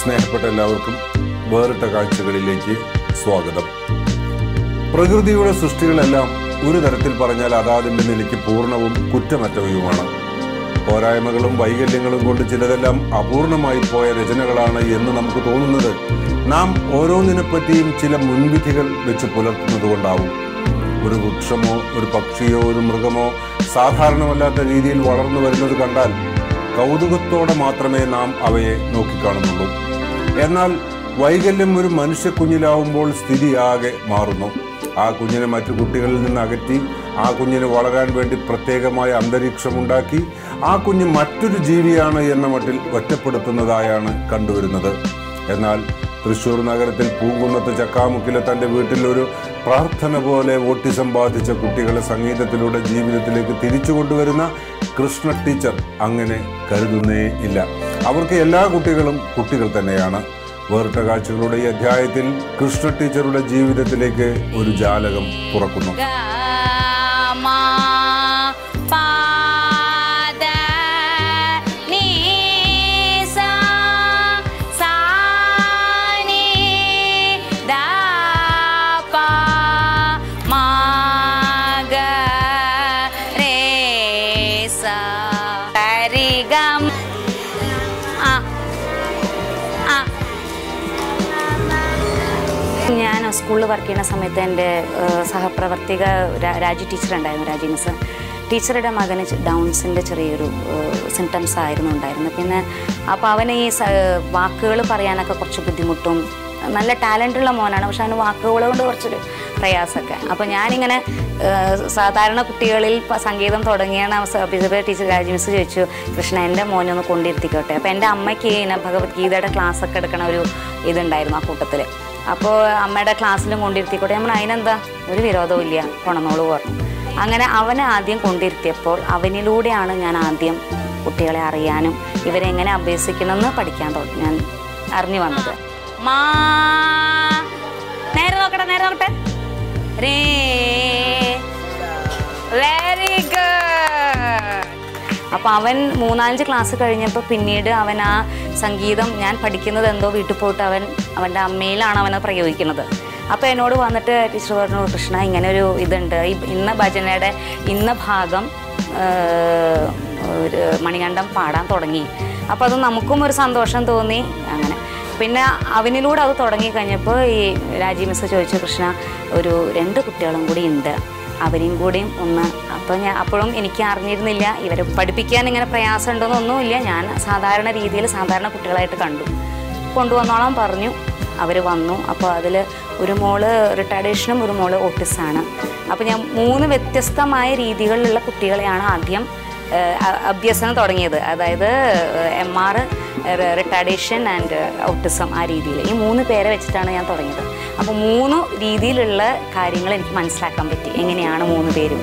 സ്നേഹപ്പെട്ട എല്ലാവർക്കും വേറിട്ട കാഴ്ചകളിലേക്ക് സ്വാഗതം പ്രകൃതിയുടെ സൃഷ്ടികളെല്ലാം ഒരു തരത്തിൽ പറഞ്ഞാൽ അതാതിൻ്റെ നിലയ്ക്ക് പൂർണ്ണവും കുറ്റമറ്റവയുമാണ് പോരായ്മകളും വൈകല്യങ്ങളും കൊണ്ട് ചിലതെല്ലാം അപൂർണമായി പോയ രചനകളാണ് എന്ന് നമുക്ക് തോന്നുന്നത് നാം ഓരോന്നിനെപ്പറ്റിയും ചില മുൻവിധികൾ വെച്ച് പുലർത്തുന്നത് കൊണ്ടാവും ഒരു വൃക്ഷമോ ഒരു പക്ഷിയോ ഒരു മൃഗമോ സാധാരണമല്ലാത്ത രീതിയിൽ വളർന്നു വരുന്നത് കണ്ടാൽ കൗതുകത്തോടെ മാത്രമേ നാം അവയെ നോക്കിക്കാണുന്നുള്ളൂ എന്നാൽ വൈകല്യം ഒരു മനുഷ്യ കുഞ്ഞിലാവുമ്പോൾ സ്ഥിതിയാകെ മാറുന്നു ആ കുഞ്ഞിനെ മറ്റു കുട്ടികളിൽ നിന്ന് അകറ്റി ആ കുഞ്ഞിന് വളരാൻ വേണ്ടി പ്രത്യേകമായ അന്തരീക്ഷമുണ്ടാക്കി ആ കുഞ്ഞ് മറ്റൊരു ജീവിയാണ് എന്ന മട്ടിൽ ഒറ്റപ്പെടുത്തുന്നതായാണ് കണ്ടുവരുന്നത് എന്നാൽ തൃശൂർ നഗരത്തിൽ പൂങ്കുന്നത്ത് ചക്കാമുക്കിലെ തൻ്റെ വീട്ടിൽ ഒരു പ്രാർത്ഥന പോലെ ഓട്ടിസം ബാധിച്ച കുട്ടികളെ സംഗീതത്തിലൂടെ ജീവിതത്തിലേക്ക് തിരിച്ചു കൊണ്ടുവരുന്ന കൃഷ്ണ ടീച്ചർ അങ്ങനെ കരുതുന്നേ ഇല്ല അവർക്ക് എല്ലാ കുട്ടികളും കുട്ടികൾ തന്നെയാണ് വേറിട്ട കാഴ്ചകളുടെ ഈ അധ്യായത്തിൽ കൃഷ്ണ ടീച്ചറുടെ ജീവിതത്തിലേക്ക് ഒരു ജാലകം തുറക്കുന്നു ഗമ പാദ നീ സാ സാ നീ ദാ പ മ ഗ രേ സ രി ഗം ആ ആ ഞാൻ സ്കൂളിൽ വർക്ക് ചെയ്യുന്ന സമയത്ത് എൻ്റെ ഏഹ്, സഹപ്രവർത്തിക രാ- രാജി ടീച്ചർ ഉണ്ടായിരുന്നു രാജി മിസ് ടീച്ചറുടെ മകന് ഡൗൺസിൻ്റെ ചെറിയൊരു സിംറ്റംസ് ആയിരുന്നു ഉണ്ടായിരുന്നത് പിന്നെ അപ്പോൾ അവന് ഈ വാക്കുകൾ പറയാനൊക്കെ കുറച്ച് ബുദ്ധിമുട്ടും നല്ല ടാലൻ്റ് ഉള്ള മോനാണ് പക്ഷെ അവന് വാക്കുകൾ കൊണ്ട് കുറച്ചൊരു പ്രയാസമൊക്കെ അപ്പോൾ ഞാനിങ്ങനെ ഏഹ്, സാധാരണ കുട്ടികളിൽ പ- സംഗീതം തുടങ്ങിയാണ് ഫിസിക്കൽ ടീച്ചർ രാജി മിസ് ചോദിച്ചു കൃഷ്ണ എൻ്റെ മോനെ ഒന്ന് കൊണ്ടിരുത്തിക്കോട്ടെ അപ്പോൾ എൻ്റെ അമ്മയ്ക്ക് ഇങ്ങനെ ഭഗവത്ഗീതയുടെ ക്ലാസ് ഒക്കെ എടുക്കണ ഒരു ഇതുണ്ടായിരുന്നു ആ കൂട്ടത്തിൽ അപ്പോൾ അമ്മയുടെ ക്ലാസ്സിലും കൊണ്ടിരുത്തിക്കോട്ടെ നമ്മൾ അതിനെന്താ ഒരു വിരോധവും ഇല്ല കൊണന്നോളൂ പറഞ്ഞു അങ്ങനെ അവനെ ആദ്യം കൊണ്ടിരുത്തിയപ്പോൾ അവനിലൂടെയാണ് ഞാൻ ആദ്യം കുട്ടികളെ അറിയാനും ഇവരെങ്ങനെ അഭ്യസിക്കണമെന്ന് പഠിക്കാൻ തുടങ്ങി ഞാൻ അറിഞ്ഞു വന്നത് മാ നേരെ നോക്കട്ടെ നേരെ നോക്കട്ടെ രേ വെരി ഗുഡ് അപ്പോൾ അവൻ മൂന്നാലഞ്ച് ക്ലാസ് കഴിഞ്ഞപ്പോൾ പിന്നീട് അവൻ ആ സംഗീതം ഞാൻ പഠിക്കുന്നത് എന്തോ വീട്ടിൽ പോയിട്ട് അവൻ അവൻ്റെ അമ്മയിലാണ് അവനെ പ്രയോഗിക്കുന്നത് അപ്പോൾ എന്നോട് വന്നിട്ട് ടീച്ചർ പറഞ്ഞു കൃഷ്ണ ഇങ്ങനെ ഒരു ഇതുണ്ട് ഈ ഇന്ന ഭജനയുടെ ഇന്ന ഭാഗം ഏഹ്, ഒരു മണികണ്ഠം പാടാൻ തുടങ്ങി അപ്പോൾ അത് നമുക്കും ഒരു സന്തോഷം തോന്നി അങ്ങനെ പിന്നെ അവനിലൂടെ അത് തുടങ്ങി കഴിഞ്ഞപ്പോൾ ഈ രാജീവ് മിസ് ചോദിച്ചു കൃഷ്ണ ഒരു രണ്ട് കുട്ടികളും കൂടി ഉണ്ട് അവരെയും കൂടിയും ഒന്ന് അപ്പോൾ ഞാൻ അപ്പോഴും എനിക്ക് അറിഞ്ഞിരുന്നില്ല ഇവരെ പഠിപ്പിക്കാൻ ഇങ്ങനെ പ്രയാസം ഉണ്ടോയെന്നൊന്നുമില്ല ഞാൻ സാധാരണ രീതിയിൽ സാധാരണ കുട്ടികളായിട്ട് കണ്ടു കൊണ്ടുവന്നോളാൻ പറഞ്ഞു അവർ വന്നു അപ്പോൾ അതിൽ ഒരു മോള് റിട്ടാർഡേഷനും ഒരു മോള് ഓട്ടിസാണ് അപ്പോൾ ഞാൻ മൂന്ന് വ്യത്യസ്തമായ രീതികളിലുള്ള കുട്ടികളെയാണ് ആദ്യം ഏഹ്, അ- അഭ്യസനം തുടങ്ങിയത് അതായത് M R retardation and autism ആ രീതിയിൽ ഈ മൂന്ന് പേരെ വെച്ചിട്ടാണ് ഞാൻ തുടങ്ങിയത് അപ്പോൾ മൂന്ന് രീതിയിലുള്ള കാര്യങ്ങൾ എനിക്ക് മനസ്സിലാക്കാൻ പറ്റി എങ്ങനെയാണ് മൂന്ന് പേരും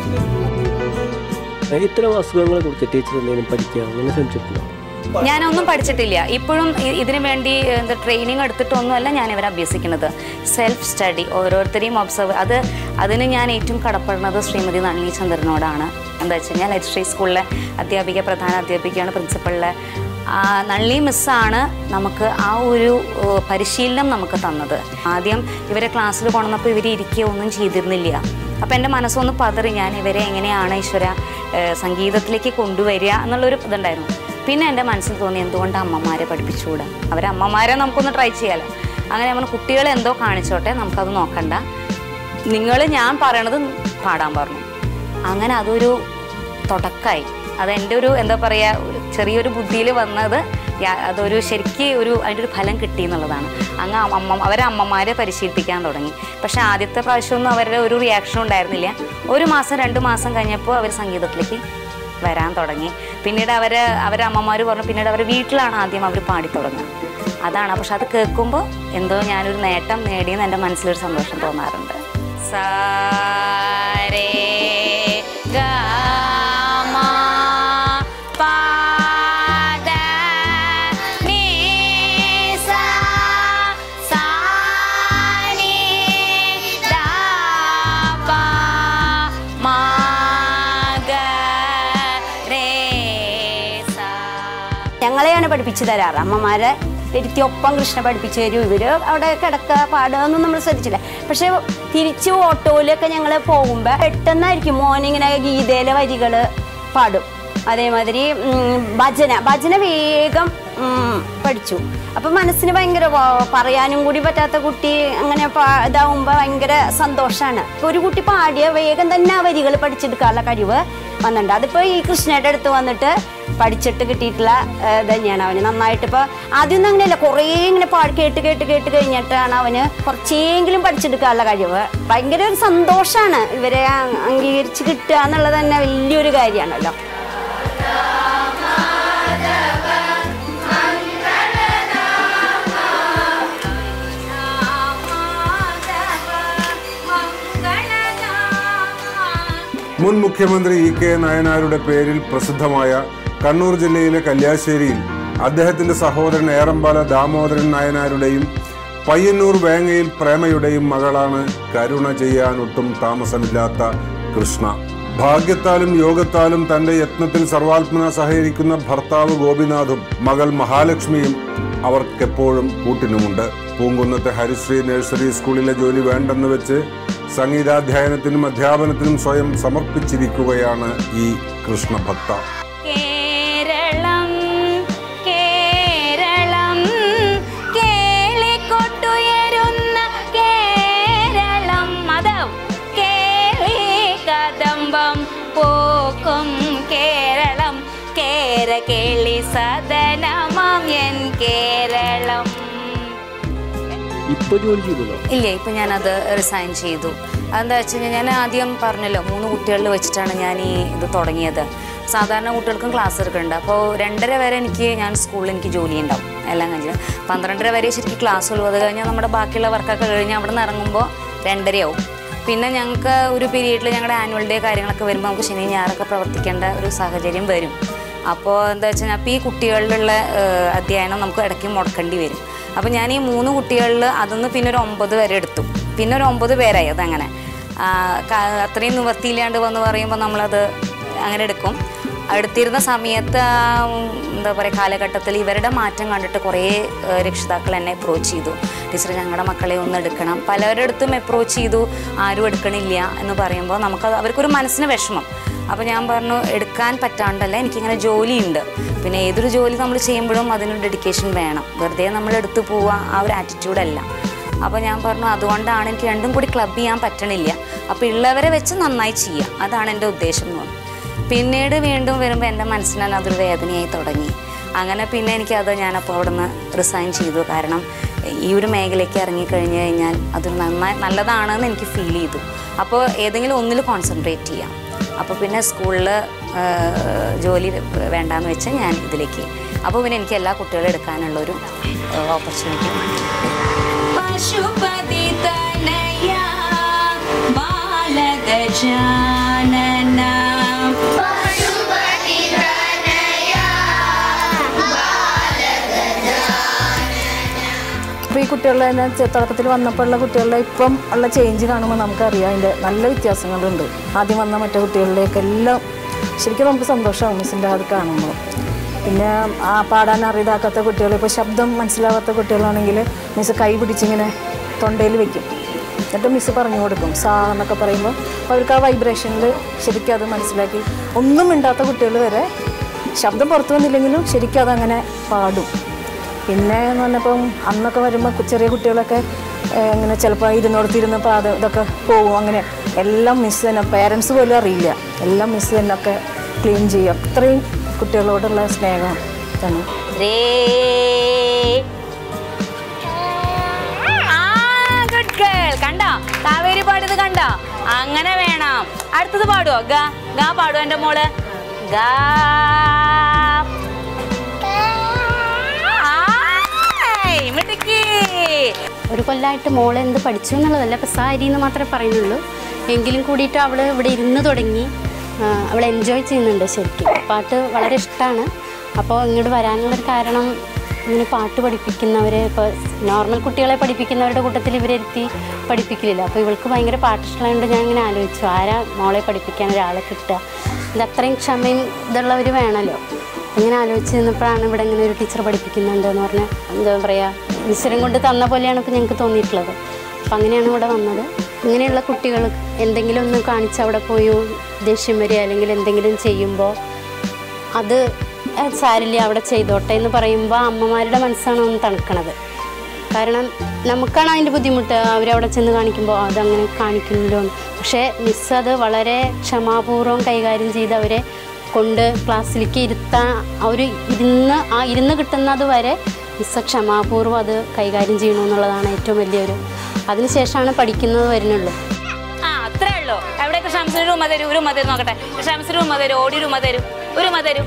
ഇത്തരം അസുഖങ്ങളെ കുറിച്ച് ടീച്ചർ എന്തെങ്കിലും പഠിക്കുക അങ്ങനെ ശ്രമിച്ചിട്ടുണ്ടോ ഞാനൊന്നും പഠിച്ചിട്ടില്ല ഇപ്പോഴും ഇ- ഇതിനു വേണ്ടി എന്താ ട്രെയിനിങ് എടുത്തിട്ടൊന്നുമല്ല ഞാൻ ഇവരെ അഭ്യസിക്കുന്നത് സെൽഫ് സ്റ്റഡി ഓരോരുത്തരെയും ഒബ്സർവ് അത് അതിന് ഞാൻ ഏറ്റവും കടപ്പെടുന്നത് ശ്രീമതി നളിനി ചന്ദ്രനോടാണ് എന്താ വെച്ച് കഴിഞ്ഞാൽ എച്ച് ഡി സ്കൂളിലെ അധ്യാപിക പ്രധാന അധ്യാപികയാണ് പ്രിൻസിപ്പളിലെ ആ, നളിനി മിസ്സാണ് നമുക്ക് ആ ഒരു ഏഹ്, പരിശീലനം നമുക്ക് തന്നത് ആദ്യം ഇവരെ ക്ലാസ്സിൽ കൊണ്ടുവന്നപ്പോൾ ഇവർ ഇരിക്കുക ഒന്നും ചെയ്തിരുന്നില്ല അപ്പോൾ എൻ്റെ മനസ്സൊന്ന് പതറി ഞാൻ ഇവരെ എങ്ങനെയാണ് ഈശ്വര ഏഹ്, സംഗീതത്തിലേക്ക് കൊണ്ടുവരിക എന്നുള്ളൊരു ഇതുണ്ടായിരുന്നു പിന്നെ എൻ്റെ മനസ്സിൽ തോന്നി എന്തുകൊണ്ട് അമ്മമാരെ പഠിപ്പിച്ചുകൂടാ അവരെ അമ്മമാരെ നമുക്കൊന്ന് ട്രൈ ചെയ്യാലോ അങ്ങനെ നമ്മൾ കുട്ടികളെ എന്തോ കാണിച്ചോട്ടെ നമുക്കത് നോക്കണ്ട നിങ്ങൾ ഞാൻ പറയണത് പാടാൻ പറഞ്ഞു അങ്ങനെ അതൊരു തുടക്കമായി അത് എൻ്റെ ഒരു എന്താ പറയുക ഒരു ചെറിയൊരു ബുദ്ധിയിൽ വന്നത് യാ- അതൊരു ശരിക്ക് ഒരു അതിൻ്റെ ഒരു ഫലം കിട്ടി എന്നുള്ളതാണ് അങ്ങ് അമ്മ അവരെ അമ്മമാരെ പരിശീലിപ്പിക്കാൻ തുടങ്ങി പക്ഷേ ആദ്യത്തെ പ്രാവശ്യമൊന്നും അവരുടെ ഒരു റിയാക്ഷനും ഉണ്ടായിരുന്നില്ല ഒരു മാസം രണ്ട് മാസം കഴിഞ്ഞപ്പോൾ അവർ സംഗീതത്തിലേക്ക് വരാൻ തുടങ്ങി പിന്നീട് അവർ അവരെ അമ്മമാർ പറഞ്ഞു പിന്നീട് അവർ വീട്ടിലാണ് ആദ്യം അവർ പാടി തുടങ്ങുക അതാണ് പക്ഷെ അത് കേൾക്കുമ്പോൾ എന്തോ ഞാനൊരു നേട്ടം നേടിയെന്ന് എൻ്റെ മനസ്സിലൊരു സന്തോഷം തോന്നാറുണ്ട് സാരേ ഗമ പാദ നീ സാ സാ നീ ദാ പ മ ഗ രേ സാ ഞങ്ങളെയാണ് പഠിപ്പിച്ചു തരാറ് അമ്മമാരെ ഇരുത്തി ഒപ്പം കൃഷ്ണ പഠിപ്പിച്ചു തരും ഇവർ അവിടെ കിടക്കുക പാടുക ഒന്നും നമ്മൾ ശ്രദ്ധിച്ചില്ല പക്ഷെ തിരിച്ച് ഓട്ടോയിലൊക്കെ ഞങ്ങൾ പോകുമ്പോൾ പെട്ടെന്നായിരിക്കും മോനിങ്ങനെ ഗീതയിലെ വരികൾ പാടും അതേമാതിരി ഉം, ഭജന ഭജന വേഗം ഉം, പഠിച്ചു അപ്പൊ മനസ്സിന് ഭയങ്കര വ- പറയാനും കൂടി പറ്റാത്ത കുട്ടി അങ്ങനെ പാ- ഇതാവുമ്പോ ഭയങ്കര സന്തോഷമാണ് ഒരു കുട്ടി പാടിയ വേഗം തന്നെ ആ വരികൾ പഠിച്ചെടുക്കാനുള്ള കഴിവ് വന്നിട്ടുണ്ട് അതിപ്പോ ഈ കൃഷ്ണയുടെ അടുത്ത് വന്നിട്ട് പഠിച്ചിട്ട് കിട്ടിയിട്ടുള്ള ഏഹ്, ഇത് തന്നെയാണ് അവന് നന്നായിട്ട് ഇപ്പോൾ ആദ്യമൊന്നും അങ്ങനെയല്ല കുറേ ഇങ്ങനെ പാടി കേട്ട് കേട്ട് കേട്ട് കഴിഞ്ഞിട്ടാണ് അവന് കുറച്ചെങ്കിലും പഠിച്ചെടുക്കാനുള്ള കഴിവ് ഭയങ്കര ഒരു സന്തോഷമാണ് ഇവരെ അ- അംഗീകരിച്ച് കിട്ടുക എന്നുള്ളത് തന്നെ വലിയൊരു കാര്യമാണല്ലോ മുൻ മുഖ്യമന്ത്രി ഇ കെ നായനാരുടെ പേരിൽ പ്രസിദ്ധമായ കണ്ണൂർ ജില്ലയിലെ കല്യാശ്ശേരിയിൽ അദ്ദേഹത്തിന്റെ സഹോദരൻ ഏറമ്പാല ദാമോദരൻ നായനാരുടെയും പയ്യന്നൂർ വേങ്ങയിൽ പ്രേമയുടെയും മകളാണ് കരുണ ചെയ്യാനൊട്ടും താമസമില്ലാത്ത കൃഷ്ണ ഭാഗ്യത്താലും യോഗത്താലും തന്റെ യത്നത്തിൽ സർവാത്മന സഹകരിക്കുന്ന ഭർത്താവ് ഗോപിനാഥും മകൾ മഹാലക്ഷ്മിയും അവർക്കെപ്പോഴും കൂട്ടിനുമുണ്ട് പൂങ്കുന്നത്തെ ഹരിശ്രീ നഴ്സറി സ്കൂളിലെ ജോലി വേണ്ടെന്ന് വെച്ച് സംഗീതാധ്യയനത്തിനും അധ്യാപനത്തിനും സ്വയം സമർപ്പിച്ചിരിക്കുകയാണ് ഈ കൃഷ്ണഭക്ത കേരളം കേരളം കേളിക്കൊട്ടുയരുന്ന കേരളം മതം കേളി കദംബം പോക്കും കേരളം കേര കേളി സദനമം എൻ കേരളം ഇപ്പൊ ജോലി ചെയ്യുന്നുണ്ടോ ഇല്ല ഇപ്പം ഞാനത് റിസൈൻ ചെയ്തു അതെന്താ വെച്ച് കഴിഞ്ഞാൽ ഞാൻ ആദ്യം പറഞ്ഞല്ലോ മൂന്ന് കുട്ടികളിൽ വെച്ചിട്ടാണ് ഞാൻ ഈ ഇത് തുടങ്ങിയത് സാധാരണ കുട്ടികൾക്കും ക്ലാസ് എടുക്കുന്നുണ്ട് അപ്പോൾ രണ്ടര വരെ എനിക്ക് ഞാൻ സ്കൂളിൽ എനിക്ക് ജോലി ഉണ്ടാവും എല്ലാം കഴിഞ്ഞ് പന്ത്രണ്ടര വരെ ശരിക്കും ക്ലാസ് ഉള്ളൂ അത് കഴിഞ്ഞാൽ നമ്മുടെ ബാക്കിയുള്ള വർക്കൊക്കെ കഴിഞ്ഞ് അവിടെ നിന്ന് ഇറങ്ങുമ്പോൾ രണ്ടരയാവും പിന്നെ ഞങ്ങൾക്ക് ഒരു പീരീഡിൽ ഞങ്ങളുടെ ആനുവൽ ഡേ കാര്യങ്ങളൊക്കെ വരുമ്പോൾ നമുക്ക് ശനി ഞായറൊക്കെ പ്രവർത്തിക്കേണ്ട ഒരു സാഹചര്യം വരും അപ്പോൾ എന്താ വെച്ച് കഴിഞ്ഞാൽ അപ്പോൾ ഈ കുട്ടികളിലുള്ള ഏഹ്, അധ്യയനം നമുക്ക് ഇടയ്ക്ക് മുടക്കേണ്ടി വരും അപ്പോൾ ഞാൻ ഈ മൂന്ന് കുട്ടികളിൽ അതൊന്ന് പിന്നെ ഒരു ഒമ്പത് വരെ എടുത്തു പിന്നെ ഒരു ഒമ്പത് പേരായി അതങ്ങനെ ആ, ക- അത്രയും നിവർത്തിയില്ലാണ്ട് വന്ന് പറയുമ്പോൾ നമ്മളത് അങ്ങനെ എടുക്കും എടുത്തിരുന്ന സമയത്ത് ആ, ഉം, എന്താ പറയുക കാലഘട്ടത്തിൽ ഇവരുടെ മാറ്റം കണ്ടിട്ട് കുറേ ഏഹ്, രക്ഷിതാക്കൾ എന്നെ അപ്രോച്ച് ചെയ്തു ടീച്ചർ ഞങ്ങളുടെ മക്കളെ ഒന്ന് എടുക്കണം പലരുടെ അടുത്തും അപ്രോച്ച് ചെയ്തു ആരും എടുക്കണില്ല എന്ന് പറയുമ്പോൾ നമുക്ക് അവർക്കൊരു മനസ്സിന് വിഷമം അപ്പോൾ ഞാൻ പറഞ്ഞു എടുക്കാൻ പറ്റാണ്ടല്ല എനിക്കിങ്ങനെ ജോലിയുണ്ട് പിന്നെ ഏതൊരു ജോലി നമ്മൾ ചെയ്യുമ്പോഴും അതിനൊരു ഡെഡിക്കേഷൻ വേണം വെറുതെ നമ്മൾ എടുത്തു പോവുക ആ ഒരു ആറ്റിറ്റ്യൂഡല്ല അപ്പോൾ ഞാൻ പറഞ്ഞു അതുകൊണ്ടാണ് എനിക്ക് രണ്ടും കൂടി ക്ലബ് ചെയ്യാൻ പറ്റണില്ല അപ്പോൾ ഉള്ളവരെ വെച്ച് നന്നായി ചെയ്യുക അതാണ് എൻ്റെ ഉദ്ദേശം എന്ന് പറഞ്ഞു പിന്നീട് വീണ്ടും വരുമ്പോൾ എൻ്റെ മനസ്സിനാൽ അതൊരു വേദനയായി തുടങ്ങി അങ്ങനെ പിന്നെ എനിക്കത് ഞാനപ്പോൾ അവിടെ നിന്ന് റിസൈൻ ചെയ്തു കാരണം ഈ ഒരു മേഖലയ്ക്ക് ഇറങ്ങിക്കഴിഞ്ഞ് കഴിഞ്ഞാൽ അതൊരു നന്നായി നല്ലതാണെന്ന് എനിക്ക് ഫീൽ ചെയ്തു അപ്പോൾ ഏതെങ്കിലും ഒന്നിൽ കോൺസെൻട്രേറ്റ് ചെയ്യാം അപ്പോൾ പിന്നെ സ്കൂളിൽ ജോലി വേണ്ടാന്ന് വെച്ച് ഞാൻ ഇതിലേക്ക് അപ്പോൾ പിന്നെ എനിക്ക് എല്ലാ കുട്ടികളും എടുക്കാനുള്ളൊരു ഓപ്പർച്യൂണിറ്റി പശുപതി തനയ ബാലഗജാനന അപ്പോൾ ഈ കുട്ടികളുടെ തന്നെ ചെ- തുടക്കത്തിൽ വന്നപ്പോഴുള്ള കുട്ടികളുടെ ഇപ്പം ഉള്ള ചേഞ്ച് കാണുമ്പോൾ നമുക്കറിയാം അതിൻ്റെ നല്ല വ്യത്യാസങ്ങളുണ്ട് ആദ്യം വന്ന മറ്റേ കുട്ടികളിലേക്ക് എല്ലാം ശരിക്കും നമുക്ക് സന്തോഷമാവും മിസ്സിൻ്റെ അത് കാണുമ്പോൾ പിന്നെ ആ പാടാൻ അറിയാതാക്കാത്ത കുട്ടികൾ ഇപ്പോൾ ശബ്ദം മനസ്സിലാവാത്ത കുട്ടികളാണെങ്കിൽ മിസ് കൈ പിടിച്ചിങ്ങനെ തൊണ്ടയിൽ വെക്കും എന്നിട്ട് മിസ് പറഞ്ഞു കൊടുക്കും സാ എന്നൊക്കെ പറയുമ്പോൾ അപ്പോൾ അവർക്ക് ആ വൈബ്രേഷനിൽ ശരിക്കും അത് മനസ്സിലാക്കി ഒന്നും മിണ്ടാത്ത കുട്ടികൾ വരെ ശബ്ദം പുറത്തു വന്നില്ലെങ്കിലും ശരിക്കും അതങ്ങനെ പാടും പിന്നെ എന്ന് പറഞ്ഞപ്പം അന്നൊക്കെ വരുമ്പോൾ ചെറിയ കുട്ടികളൊക്കെ ഏഹ്, ഇങ്ങനെ ചിലപ്പോൾ ഇരുന്നോടത്തിരുന്ന് പാത ഇതൊക്കെ പോകും അങ്ങനെ എല്ലാം മിസ് തന്നെ പേരൻസ് പോലും അറിയില്ല എല്ലാം മിസ് തന്നെ ഒക്കെ ക്ലീൻ ചെയ്യും അത്രയും കുട്ടികളോടുള്ള സ്നേഹം തന്നെ രേ ആ ഗുഡ് ഗേൾ കണ്ടോ കാവേരി പാടിയത് കണ്ടോ അങ്ങനെ വേണം അടുത്തത് പാടുവോ ഗാ ഗാ പാടുവോ എൻ്റെ മോള് ഗാ ആയ്, മിടുക്കി ഒരു കൊല്ലമായിട്ട് മോൾ എന്ത് പഠിച്ചു എന്നുള്ളതല്ല ഇപ്പം സാരി എന്ന് മാത്രമേ പറയുന്നുള്ളൂ എങ്കിലും കൂടിയിട്ട് അവൾ ഇവിടെ ഇരുന്ന് തുടങ്ങി ആ, അവൾ എൻജോയ് ചെയ്യുന്നുണ്ട് ശരിക്കും പാട്ട് വളരെ ഇഷ്ടമാണ് അപ്പോൾ ഇങ്ങോട്ട് വരാനുള്ളൊരു കാരണം ഇങ്ങനെ പാട്ട് പഠിപ്പിക്കുന്നവർ ഇപ്പോൾ നോർമൽ കുട്ടികളെ പഠിപ്പിക്കുന്നവരുടെ കൂട്ടത്തിൽ ഇവരെത്തി പഠിപ്പിക്കില്ല അപ്പോൾ ഇവൾക്ക് ഭയങ്കര പാട്ട് ഇഷ്ടമായതുകൊണ്ട് ഞാൻ ഇങ്ങനെ ആലോചിച്ചു ആരാ മോളെ പഠിപ്പിക്കാൻ ഒരാളെ കിട്ടുക ഇത് അത്രയും ക്ഷമയും ഇതുള്ളവർ വേണമല്ലോ ഇങ്ങനെ ആലോചിച്ച് നിന്നപ്പോഴാണ് ഇവിടെ ഇങ്ങനെ ഒരു ടീച്ചർ പഠിപ്പിക്കുന്നുണ്ട് എന്ന് പറഞ്ഞാൽ എന്താ പറയുക ഈശ്വരൻ കൊണ്ട് തന്ന പോലെയാണ് ഇപ്പോൾ ഞങ്ങൾക്ക് തോന്നിയിട്ടുള്ളത് അപ്പം അങ്ങനെയാണ് ഇവിടെ വന്നത് ഇങ്ങനെയുള്ള കുട്ടികൾ എന്തെങ്കിലും ഒന്ന് കാണിച്ച് അവിടെ പോയി ദേഷ്യം വരിക അല്ലെങ്കിൽ എന്തെങ്കിലും ചെയ്യുമ്പോൾ അത് "ഏ, സാരില്ല അവിടെ ചെയ്തോട്ടെ എന്ന് പറയുമ്പോൾ അമ്മമാരുടെ മനസ്സാണ് ഒന്ന് തണുക്കണത് കാരണം നമുക്കാണ് അതിൻ്റെ ബുദ്ധിമുട്ട് അവരവിടെ ചെന്ന് കാണിക്കുമ്പോൾ അതങ്ങനെ കാണിക്കുമല്ലോ എന്ന്. പക്ഷേ മിസ് അത് വളരെ ക്ഷമാപൂർവ്വം കൈകാര്യം ചെയ്ത് അവരെ കൊണ്ട് ക്ലാസ്സിലേക്ക് ഇരുത്താൻ അവർ ഇരുന്ന് ആ ഇരുന്ന് കിട്ടുന്നത് വരെ മിസ് ക്ഷമാപൂർവ്വം അത് കൈകാര്യം ചെയ്യണമെന്നുള്ളതാണ് ഏറ്റവും വലിയൊരു അതിനുശേഷമാണ് പഠിക്കുന്നത് വരുന്നുള്ളൂ ആ അത്രേ ഉള്ളൂ എവിടെയൊക്കെ ഷംസിന് ഒരു ഉമ്മ തരൂ ഒരു ഉമ്മ തരൂ നോക്കട്ടെ ഷംസിന് ഉമ്മ തരൂ ഓടി ഒരു ഉമ്മ തരൂ ഒരു ഉമ്മ തരൂ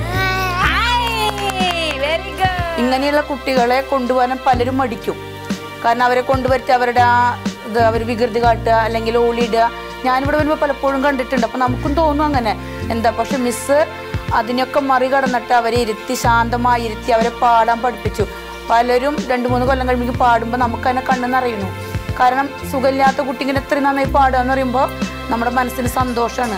വെരി ഗുഡ് ഇങ്ങനെയുള്ള കുട്ടികളെ കൊണ്ടുപോകാൻ പലരും മടിക്കും കാരണം അവരെ കൊണ്ടുവരുത്തി അവരുടെ ആ ഇത് അവർ വികൃതി കാട്ടുക അല്ലെങ്കിൽ ഓളിയിടുക ഞാനിവിടെ വരുമ്പോൾ പലപ്പോഴും കണ്ടിട്ടുണ്ട് അപ്പം നമുക്കും തോന്നും അങ്ങനെ എന്താ പക്ഷെ മിസ്സ് അതിനൊക്കെ മറികടന്നിട്ട് അവരെ ഇരുത്തി ശാന്തമായി ഇരുത്തി അവരെ പാടാൻ പഠിപ്പിച്ചു പലരും രണ്ട് മൂന്ന് കൊല്ലം കഴിയുമ്പോൾ പാടുമ്പോൾ നമുക്ക് തന്നെ കണ്ണെന്നറിയുന്നു കാരണം സുഖമില്ലാത്ത കുട്ടി ഇങ്ങനെ എത്രയും നന്നായി പാടുക എന്ന് പറയുമ്പോൾ നമ്മുടെ മനസ്സിന് സന്തോഷമാണ്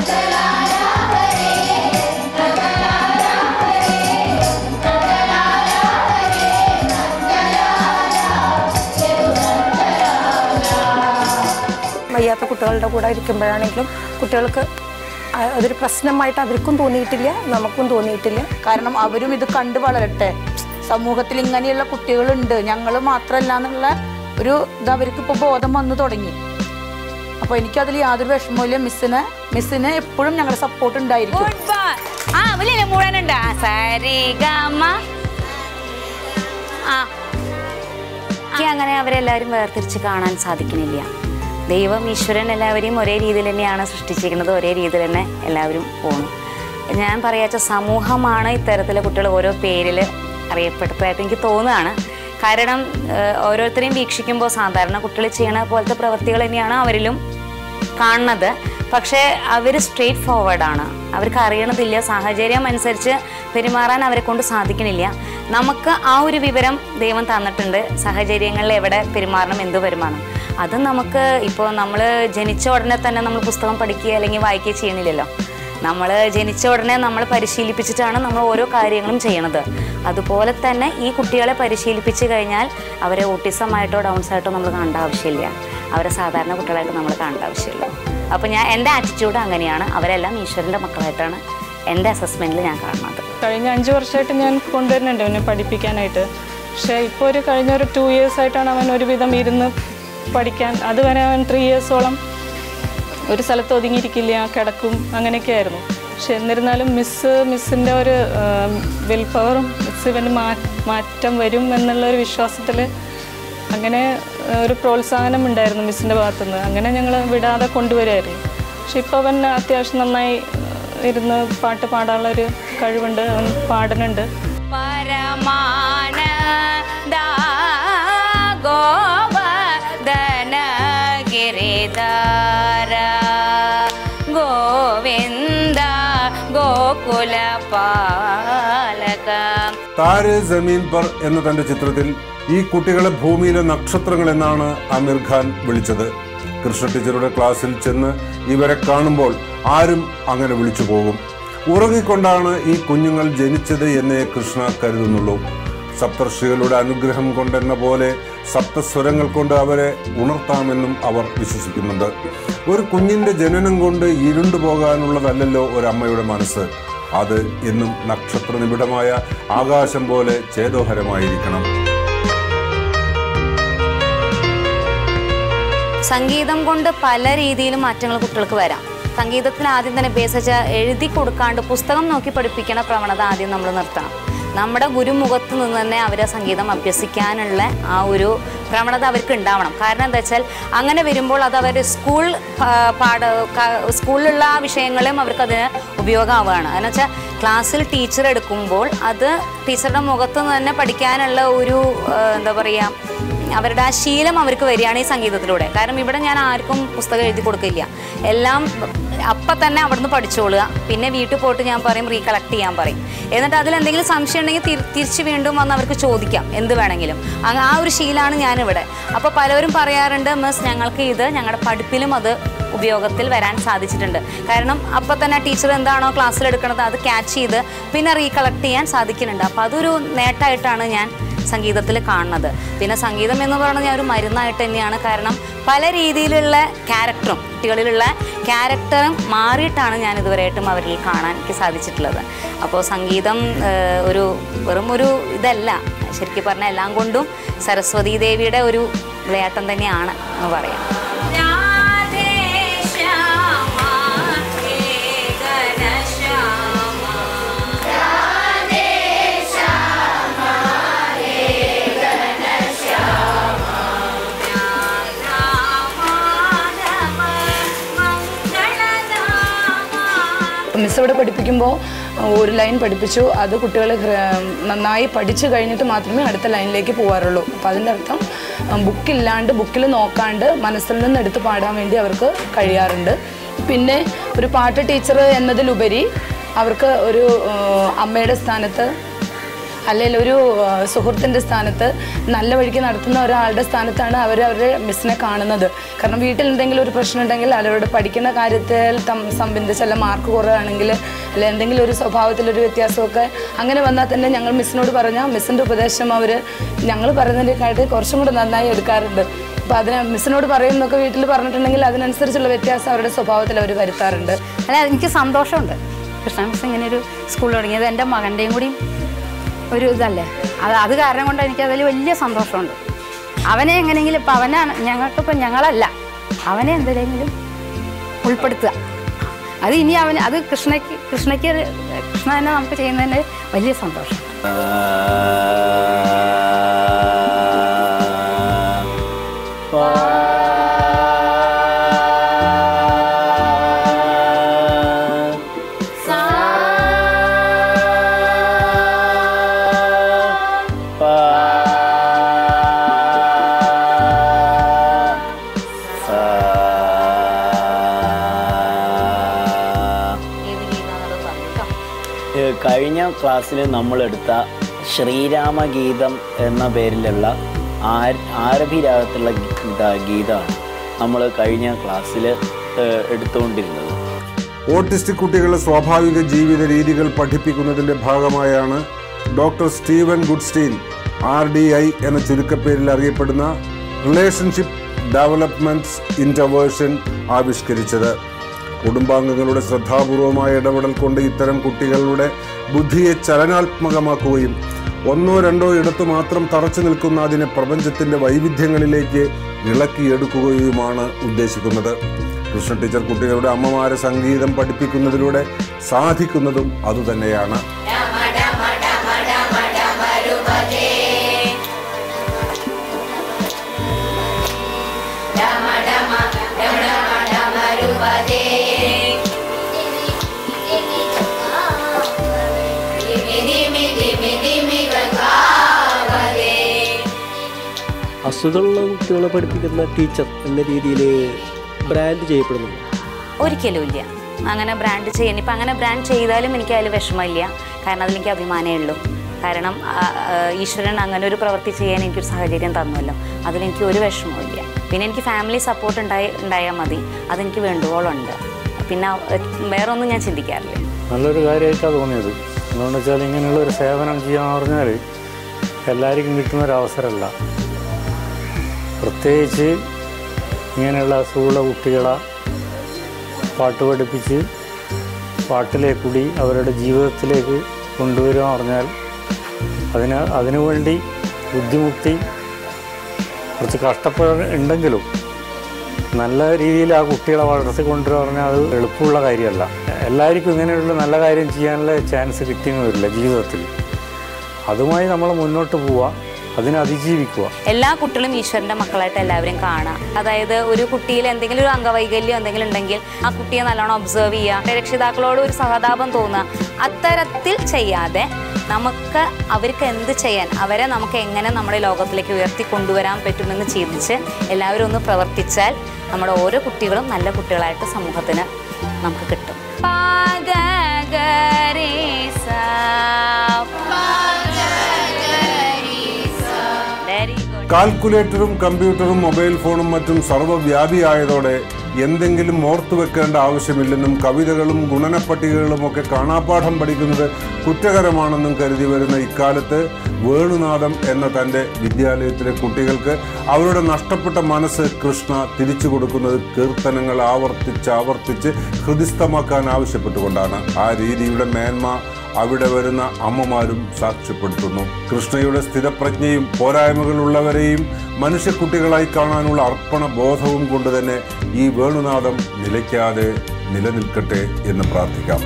വയ്യാത്ത കുട്ടികളുടെ കൂടെ ഇരിക്കുമ്പോഴാണെങ്കിലും കുട്ടികൾക്ക് ആ- അതൊരു പ്രശ്നമായിട്ട് അവർക്കും തോന്നിയിട്ടില്ല നമുക്കും തോന്നിയിട്ടില്ല കാരണം അവരും ഇത് കണ്ടു വളരട്ടെ സമൂഹത്തിൽ ഇങ്ങനെയുള്ള കുട്ടികളുണ്ട് ഞങ്ങൾ മാത്രമല്ല എന്നുള്ള ഒരു ഇത് അവർക്ക് ഇപ്പോൾ ബോധം വന്നു തുടങ്ങി അപ്പോൾ എനിക്കതിൽ യാതൊരു വിഷമമില്ല മിസ്സിന് മിസ്സിന് എപ്പോഴും ഞങ്ങളുടെ സപ്പോർട്ട് ഉണ്ടായിരിക്കും ഗുഡ് ബോയ് ആ വലിയ മുഴുവനുണ്ട് ആ സരി ഗമ ആ എനിക്ക് അങ്ങനെ അവരെല്ലാവരും വേർതിരിച്ച് കാണാൻ സാധിക്കുന്നില്ല ദൈവം ഈശ്വരൻ എല്ലാവരെയും ഒരേ രീതിയിൽ തന്നെയാണ് സൃഷ്ടിച്ചിരിക്കുന്നത് ഒരേ രീതിയിൽ തന്നെ എല്ലാവരും പോകണം ഞാൻ പറയാച്ച സമൂഹമാണ് ഇത്തരത്തിലെ കുട്ടികൾ ഓരോ പേരിൽ അറിയപ്പെടുന്നതായിട്ട് എനിക്ക് തോന്നുകയാണ് കാരണം ഏഹ്, ഓരോരുത്തരെയും വീക്ഷിക്കുമ്പോൾ സാധാരണ കുട്ടികൾ ചെയ്യണ പോലത്തെ പ്രവൃത്തികൾ തന്നെയാണ് അവരിലും കാണുന്നത് പക്ഷേ അവർ സ്ട്രെയിറ്റ് ഫോർവേഡാണ് അവർക്ക് അറിയണതില്ല സാഹചര്യം അനുസരിച്ച് പെരുമാറാൻ അവരെ കൊണ്ട് സാധിക്കണില്ല നമുക്ക് ആ ഒരു വിവരം ദൈവം തന്നിട്ടുണ്ട് സാഹചര്യങ്ങളിൽ എവിടെ പെരുമാറണം എന്ത് പെരുമാറണം അത് നമുക്ക് ഇപ്പോൾ നമ്മൾ ജനിച്ച ഉടനെ തന്നെ നമ്മൾ പുസ്തകം പഠിക്കുക അല്ലെങ്കിൽ വായിക്കുകയോ ചെയ്യണില്ലല്ലോ നമ്മൾ ജനിച്ച ഉടനെ നമ്മൾ പരിശീലിപ്പിച്ചിട്ടാണ് നമ്മൾ ഓരോ കാര്യങ്ങളും ചെയ്യണത് അതുപോലെ തന്നെ ഈ കുട്ടികളെ പരിശീലിപ്പിച്ച് കഴിഞ്ഞാൽ അവരെ ഓട്ടിസമായിട്ടോ ഡൗൺസ് ആയിട്ടോ നമ്മൾ കാണേണ്ട ആവശ്യമില്ല അവരെ സാധാരണ കുട്ടികളായിട്ട് നമ്മൾ കാണേണ്ട ആവശ്യമില്ല അപ്പോൾ ഞാൻ എൻ്റെ ആറ്റിറ്റ്യൂഡ് അങ്ങനെയാണ് അവരെല്ലാം ഈശ്വരൻ്റെ മക്കളായിട്ടാണ് എൻ്റെ അസസ്മെൻറ്റിൽ ഞാൻ കാണുന്നത് കഴിഞ്ഞ അഞ്ച് വർഷമായിട്ട് ഞാൻ കൊണ്ടുവരുന്നുണ്ട് അവനെ പഠിപ്പിക്കാനായിട്ട് പക്ഷേ ഇപ്പോൾ ഒരു കഴിഞ്ഞ ഒരു ടു ഇയേഴ്സ് ആയിട്ടാണ് അവൻ ഒരുവിധം ഇരുന്ന് പഠിക്കാൻ അതുവരെ അവൻ ത്രീ ഇയേഴ്സോളം ഒരു സ്ഥലത്ത് ഒതുങ്ങിയിരിക്കില്ല കിടക്കും അങ്ങനെയൊക്കെ ആയിരുന്നു പക്ഷെ എന്നിരുന്നാലും മിസ്സ് മിസ്സിൻ്റെ ഒരു വിൽ പവറും മിസ് ഇവന് മാ മാറ്റം വരും എന്നുള്ള ഒരു വിശ്വാസത്തിൽ അങ്ങനെ ആ, ഒരു പ്രോത്സാഹനം ഉണ്ടായിരുന്നു മിസ്സിൻ്റെ ഭാഗത്തുനിന്ന് അങ്ങനെ ഞങ്ങൾ വിടാതെ കൊണ്ടുവരുമായിരുന്നു പക്ഷെ ഇപ്പോൾ അവൻ അത്യാവശ്യം നന്നായി ആ, ഇരുന്ന് പാട്ട് പാടാനുള്ള ഒരു കഴിവുണ്ട് അവൻ പാടുന്നുണ്ട് പരമാനന്ദ ഗോവർദ്ധന ഗിരിധാര ഗോവിന്ദ ഗോകുല പാലക താരെ ജമീൻ പർ എന്ന തന്റെ ചിത്രത്തിൽ ഈ കുട്ടികളെ ഭൂമിയിലെ നക്ഷത്രങ്ങൾ എന്നാണ് ആമിർ ഖാൻ വിളിച്ചത് കൃഷ്ണ ടീച്ചറുടെ ക്ലാസ്സിൽ ചെന്ന് ഇവരെ കാണുമ്പോൾ ആരും അങ്ങനെ വിളിച്ചു പോകും ഉറങ്ങിക്കൊണ്ടാണ് ഈ കുഞ്ഞുങ്ങൾ ജനിച്ചത് എന്നേ കൃഷ്ണ കരുതുന്നുള്ളൂ സപ്തർഷികളുടെ അനുഗ്രഹം കൊണ്ടെന്ന പോലെ സപ്തസ്വരങ്ങൾ കൊണ്ട് അവരെ ഉണർത്താമെന്നും അവർ വിശ്വസിക്കുന്നുണ്ട് ഒരു കുഞ്ഞിന്റെ ജനനം കൊണ്ട് ഇരുണ്ടു പോകാനുള്ളതല്ലല്ലോ ഒരമ്മയുടെ മനസ്സ് അത് എന്നും നക്ഷത്ര നിബിഡമായ ആകാശം പോലെ ചേതോഹരമായിരിക്കണം സംഗീതം കൊണ്ട് പല രീതിയിലും മാറ്റങ്ങൾ കുട്ടികൾക്ക് വരാം സംഗീതത്തിന് ആദ്യം തന്നെ ബേസ് വെച്ചാൽ എഴുതി കൊടുക്കാണ്ട് പുസ്തകം നോക്കി പഠിപ്പിക്കണ പ്രവണത ആദ്യം നമ്മൾ നിർത്തണം നമ്മുടെ ഗുരുമുഖത്ത് നിന്ന് തന്നെ അവരെ സംഗീതം അഭ്യസിക്കാനുള്ള ആ ഒരു പ്രവണത അവർക്ക് ഉണ്ടാവണം കാരണം എന്താ വെച്ചാൽ അങ്ങനെ വരുമ്പോൾ അത് അവർ സ്കൂൾ ആ, പാഠ ക- സ്കൂളിലുള്ള ആ വിഷയങ്ങളും അവർക്കതിന് ഉപയോഗമാവുകയാണ് എന്ന് വെച്ചാൽ ക്ലാസ്സിൽ ടീച്ചർ എടുക്കുമ്പോൾ അത് ടീച്ചറുടെ മുഖത്ത് നിന്ന് തന്നെ പഠിക്കാനുള്ള ഒരു ആ, എന്താ പറയുക അവരുടെ ആ ശീലം അവർക്ക് വരികയാണ് ഈ സംഗീതത്തിലൂടെ കാരണം ഇവിടെ ഞാൻ ആർക്കും പുസ്തകം എഴുതി കൊടുക്കില്ല എല്ലാം അപ്പം തന്നെ അവിടുന്ന് പഠിച്ചോളുക പിന്നെ വീട്ടിൽ പോയിട്ട് ഞാൻ പറയും റീകളക്ട് ചെയ്യാൻ പറയും എന്നിട്ട് അതിൽ എന്തെങ്കിലും സംശയം ഉണ്ടെങ്കിൽ തിരി- തിരിച്ച് വീണ്ടും വന്ന് അവർക്ക് ചോദിക്കാം എന്ത് വേണമെങ്കിലും അങ്ങ് ആ ഒരു ശീലമാണ് ഞാനിവിടെ അപ്പോൾ പലവരും പറയാറുണ്ട് മിസ് ഞങ്ങൾക്ക് ഇത് ഞങ്ങളുടെ പഠിപ്പിലും അത് ഉപയോഗത്തിൽ വരാൻ സാധിച്ചിട്ടുണ്ട് കാരണം അപ്പം തന്നെ ടീച്ചർ എന്താണോ ക്ലാസ്സിൽ എടുക്കുന്നത് അത് ക്യാച്ച് ചെയ്ത് പിന്നെ റീകളക്ട് ചെയ്യാൻ സാധിക്കുന്നുണ്ട് അപ്പോൾ അതൊരു നേട്ടമായിട്ടാണ് ഞാൻ സംഗീതത്തിൽ കാണുന്നത് പിന്നെ സംഗീതം എന്ന് പറയുന്നത് ഞാൻ ഒരു മരുന്നായിട്ട് തന്നെയാണ് കാരണം പല രീതിയിലുള്ള ക്യാരക്ടറും കുട്ടികളിലുള്ള ക്യാരക്ടറും മാറിയിട്ടാണ് ഞാൻ ഇതുവരെയായിട്ടും അവരിൽ കാണാൻ എനിക്ക് സാധിച്ചിട്ടുള്ളത് അപ്പോൾ സംഗീതം ഏഹ്, ഒരു വെറും ഒരു ഇതല്ല ശരിക്കും പറഞ്ഞാൽ എല്ലാം കൊണ്ടും സരസ്വതി ദേവിയുടെ ഒരു വിളയാട്ടം തന്നെയാണ് എന്ന് പറയാം മിസ് ഇവിടെ പഠിപ്പിക്കുമ്പോൾ ഒരു ലൈൻ പഠിപ്പിച്ചു അത് കുട്ടികൾ നന്നായി പഠിച്ചു കഴിഞ്ഞിട്ട് മാത്രമേ അടുത്ത ലൈനിലേക്ക് പോകാറുള്ളൂ അപ്പം അതിൻ്റെ അർത്ഥം ബുക്കില്ലാണ്ട് ബുക്കിൽ നോക്കാണ്ട് മനസ്സിൽ നിന്ന് എടുത്ത് പാടാൻ വേണ്ടി അവർക്ക് കഴിയാറുണ്ട് പിന്നെ ഒരു പാട്ട് ടീച്ചർ എന്നതിലുപരി അവർക്ക് ഒരു ആ, അമ്മയുടെ സ്ഥാനത്ത് അല്ലെങ്കിൽ ഒരു ആ, സുഹൃത്തിൻ്റെ സ്ഥാനത്ത് നല്ല വഴിക്ക് നടത്തുന്ന ഒരാളുടെ സ്ഥാനത്താണ് അവർ അവരുടെ മിസ്സിനെ കാണുന്നത് കാരണം വീട്ടിൽ എന്തെങ്കിലും ഒരു പ്രശ്നം ഉണ്ടെങ്കിൽ അവരുടെ പഠിക്കുന്ന കാര്യത്തിൽ തം സംബന്ധിച്ച് അല്ല മാർക്ക് കുറവാണെങ്കിൽ അല്ലെ എന്തെങ്കിലും ഒരു സ്വഭാവത്തിലൊരു വ്യത്യാസമൊക്കെ അങ്ങനെ വന്നാൽ തന്നെ ഞങ്ങൾ മിസ്സിനോട് പറഞ്ഞാൽ മിസ്സിൻ്റെ ഉപദേശം അവർ ഞങ്ങൾ പറയുന്നതിനെക്കാട്ടി കുറച്ചും കൂടെ നന്നായി എടുക്കാറുണ്ട് അപ്പോൾ അതിന് മിസ്സിനോട് പറയുന്നൊക്കെ വീട്ടിൽ പറഞ്ഞിട്ടുണ്ടെങ്കിൽ അതിനനുസരിച്ചുള്ള വ്യത്യാസം അവരുടെ സ്വഭാവത്തിൽ അവർ വരുത്താറുണ്ട് അല്ല എനിക്ക് സന്തോഷമുണ്ട് കൃഷ്ണ മിസ് ഇങ്ങനെ ഒരു സ്കൂൾ തുടങ്ങിയത് എൻ്റെ മകൻ്റെയും കൂടി ഒരു ഇതല്ലേ അത് അത് കാരണം കൊണ്ട് എനിക്ക് അതിൽ വലിയ സന്തോഷമുണ്ട് അവനെ എങ്ങനെയെങ്കിലും ഇപ്പം അവനാണ് ഞങ്ങൾക്കിപ്പം ഞങ്ങളല്ല അവനെ എന്തിലെങ്കിലും ഉൾപ്പെടുത്തുക അത് ഇനി അവന് അത് കൃഷ്ണയ്ക്ക് കൃഷ്ണയ്ക്ക് കൃഷ്ണ തന്നെ നമുക്ക് ചെയ്യുന്നതിന് വലിയ സന്തോഷം ഏഹ് കഴിഞ്ഞ ക്ലാസ്സിൽ നമ്മളെടുത്ത ശ്രീരാമഗീതം എന്ന പേരിലുള്ള ആര- ആരഭി രാഗത്തുള്ള ഗീത- ഗീതമാണ് നമ്മൾ കഴിഞ്ഞ ക്ലാസ്സിൽ എടുത്തുകൊണ്ടിരുന്നത് ഓട്ടിസ്റ്റിക് കുട്ടികളെ സ്വാഭാവിക ജീവിത രീതികൾ പഠിപ്പിക്കുന്നതിന്റെ ഭാഗമായാണ് doctor Steven Goodstein R D I എന്ന ചുരുക്കപ്പേരിൽ അറിയപ്പെടുന്ന റിലേഷൻഷിപ്പ് ഡെവലപ്മെന്റ്സ് ഇന്റർവേർഷൻ ആവിഷ്കരിച്ചത് കുടുംബാംഗങ്ങളുടെ ശ്രദ്ധാപൂർവമായ ഇടപെടൽ കൊണ്ട് ഇത്തരം കുട്ടികളുടെ ബുദ്ധിയെ ചലനാത്മകമാക്കുകയും ഒന്നോ രണ്ടോ ഇടത്തു മാത്രം തറച്ചു നിൽക്കുന്ന അതിനെ പ്രപഞ്ചത്തിന്റെ വൈവിധ്യങ്ങളിലേക്ക് ഇളക്കിയെടുക്കുകയുമാണ് ഉദ്ദേശിക്കുന്നത് കൃഷ്ണ ടീച്ചർ കുട്ടികളുടെ അമ്മമാരെ സംഗീതം പഠിപ്പിക്കുന്നതിലൂടെ സാധിക്കുന്നതും അതുതന്നെയാണ് അസുഖമുള്ള കുട്ടികളെ പഠിപ്പിക്കുന്ന ടീച്ചർ എന്ന രീതിയിൽ ബ്രാൻഡ് ചെയ്യപ്പെടുന്നുണ്ട് ഒരിക്കലും ഇല്ല അങ്ങനെ ബ്രാൻഡ് ചെയ്യാൻ ഇപ്പം അങ്ങനെ ബ്രാൻഡ് ചെയ്താലും എനിക്ക് അതിൽ വിഷമമില്ല കാരണം അതിലെനിക്ക് അഭിമാനമേ ഉള്ളൂ കാരണം ആ, ആ, ഈശ്വരൻ അങ്ങനെ ഒരു പ്രവൃത്തി ചെയ്യാൻ എനിക്കൊരു സാഹചര്യം തന്നല്ലോ അതിലെനിക്ക് ഒരു വിഷമവും ഇല്ല പിന്നെ എനിക്ക് ഫാമിലി സപ്പോർട്ട് ഉണ്ടായി ഉണ്ടായാൽ മതി അതെനിക്ക് വേണ്ടുവോളുണ്ട് പിന്നെ അഹ് വേറെ ഒന്നും ഞാൻ ചിന്തിക്കാറില്ല നല്ലൊരു കാര്യമായിട്ടാണ് തോന്നിയത് എന്തുകൊണ്ട് വെച്ചാൽ ഇങ്ങനെയുള്ള ഒരു സേവനം ചെയ്യാന്ന് പറഞ്ഞാൽ എല്ലാവർക്കും കിട്ടുന്ന ഒരു അവസരമല്ല പ്രത്യേകിച്ച് ഇങ്ങനെയുള്ള അസുഖമുള്ള കുട്ടികളെ പാട്ട് പഠിപ്പിച്ച് പാട്ടിലേക്ക് കൂടി അവരുടെ ജീവിതത്തിലേക്ക് കൊണ്ടുവരിക പറഞ്ഞാൽ അതിന് അതിനുവേണ്ടി ബുദ്ധിമുട്ടി കുറച്ച് കഷ്ടപ്പെടുന്നുണ്ടെങ്കിലും നല്ല രീതിയിൽ ആ കുട്ടികളെ വളർത്തി കൊണ്ടുവരിക പറഞ്ഞാൽ അത് എളുപ്പമുള്ള കാര്യമല്ല എല്ലാവർക്കും ഇങ്ങനെയുള്ള നല്ല കാര്യം ചെയ്യാനുള്ള ചാൻസ് കിട്ടിയെന്ന് വരില്ല ജീവിതത്തിൽ അതുമായി നമ്മൾ മുന്നോട്ട് പോവുക അതിനെ അതിജീവിക്കുക എല്ലാ കുട്ടികളും ഈശ്വരൻ്റെ മക്കളായിട്ട് എല്ലാവരും കാണാം അതായത് ഒരു കുട്ടിയിൽ എന്തെങ്കിലും ഒരു അംഗവൈകല്യം എന്തെങ്കിലും ഉണ്ടെങ്കിൽ ആ കുട്ടിയെ നല്ലോണം ഒബ്സർവ് ചെയ്യുക രക്ഷിതാക്കളോട് ഒരു സഹതാപം തോന്നുക അത്തരത്തിൽ ചെയ്യാതെ നമുക്ക് അവർക്ക് എന്ത് ചെയ്യാൻ അവരെ നമുക്ക് എങ്ങനെ നമ്മുടെ ലോകത്തിലേക്ക് ഉയർത്തി കൊണ്ടുവരാൻ പറ്റുമെന്ന് ചിന്തിച്ച് എല്ലാവരും ഒന്ന് പ്രവർത്തിച്ചാൽ നമ്മുടെ ഓരോ കുട്ടികളും നല്ല കുട്ടികളായിട്ട് സമൂഹത്തിന് നമുക്ക് കിട്ടും കാൽക്കുലേറ്ററും കമ്പ്യൂട്ടറും മൊബൈൽ ഫോണും മറ്റും സർവ്വവ്യാപിയായതോടെ എന്തെങ്കിലും ഓർത്തു വെക്കേണ്ട ആവശ്യമില്ലെന്നും കവിതകളും ഗുണനപ്പട്ടികകളും ഒക്കെ കാണാപ്പാഠം പഠിക്കുന്നത് കുറ്റകരമാണെന്നും കരുതി വരുന്ന ഇക്കാലത്ത് വേണുനാഥം എന്ന തൻ്റെ വിദ്യാലയത്തിലെ കുട്ടികൾക്ക് അവരുടെ നഷ്ടപ്പെട്ട മനസ്സ് കൃഷ്ണ തിരിച്ചു കൊടുക്കുന്നത് കീർത്തനങ്ങൾ ആവർത്തിച്ച് ആവർത്തിച്ച് ഹൃദിസ്ഥമാക്കാൻ ആവശ്യപ്പെട്ടുകൊണ്ടാണ് ആ രീതിയുടെ മേന്മ അവിടെ വരുന്ന അമ്മമാരും സാക്ഷ്യപ്പെടുത്തുന്നു കൃഷ്ണയുടെ സ്ഥിരപ്രജ്ഞയും പോരായ്മകളുള്ളവരെയും മനുഷ്യക്കുട്ടികളായി കാണാനുള്ള അർപ്പണ ബോധവും കൊണ്ട് തന്നെ ഈ വേണുനാഥം നിലയ്ക്കാതെ നിലനിൽക്കട്ടെ എന്ന് പ്രാർത്ഥിക്കാം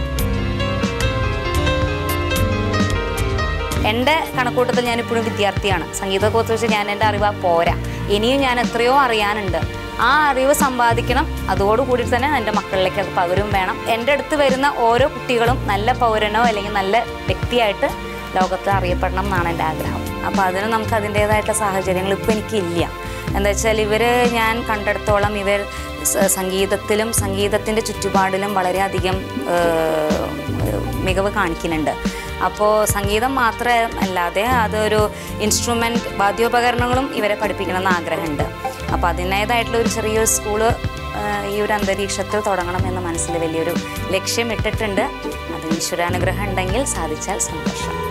എൻ്റെ കണക്കൂട്ടത്തിൽ ഞാൻ ഇപ്പോഴും വിദ്യാർത്ഥിയാണ് സംഗീതത്തെക്കുറിച്ച് വെച്ച് ഞാൻ എൻ്റെ അറിവ് പോരാ ഇനിയും ഞാൻ എത്രയോ അറിയാനുണ്ട് ആ അറിവ് സമ്പാദിക്കണം അതോടുകൂടി തന്നെ എൻ്റെ മക്കളിലേക്ക് അത് പകരും വേണം എൻ്റെ അടുത്ത് വരുന്ന ഓരോ കുട്ടികളും നല്ല പൗരനോ അല്ലെങ്കിൽ നല്ല വ്യക്തിയായിട്ട് ലോകത്ത് അറിയപ്പെടണം എന്നാണ് എൻ്റെ ആഗ്രഹം അപ്പോൾ അതിന് നമുക്ക് അതിൻ്റേതായിട്ടുള്ള സാഹചര്യങ്ങൾ ഇപ്പോൾ എനിക്കില്ല എന്താ വെച്ചാൽ ഇവർ ഞാൻ കണ്ടെടുത്തോളം ഇവർ സ- സംഗീതത്തിലും സംഗീതത്തിൻ്റെ ചുറ്റുപാടിലും വളരെയധികം ഏഹ്, മികവ് കാണിക്കുന്നുണ്ട് അപ്പോൾ സംഗീതം മാത്രമല്ലാതെ അതൊരു ഇൻസ്ട്രുമെൻറ്റ് വാദ്യോപകരണങ്ങളും ഇവരെ പഠിപ്പിക്കണമെന്ന് ആഗ്രഹമുണ്ട് അപ്പോൾ അതിൻ്റേതായിട്ടുള്ള ഒരു ചെറിയൊരു സ്കൂള് ഈ ഒരു അന്തരീക്ഷത്തിൽ തുടങ്ങണം എന്ന മനസ്സിൽ വലിയൊരു ലക്ഷ്യം ഇട്ടിട്ടുണ്ട് അത് ഈശ്വരാനുഗ്രഹം ഉണ്ടെങ്കിൽ സാധിച്ചാൽ സന്തോഷം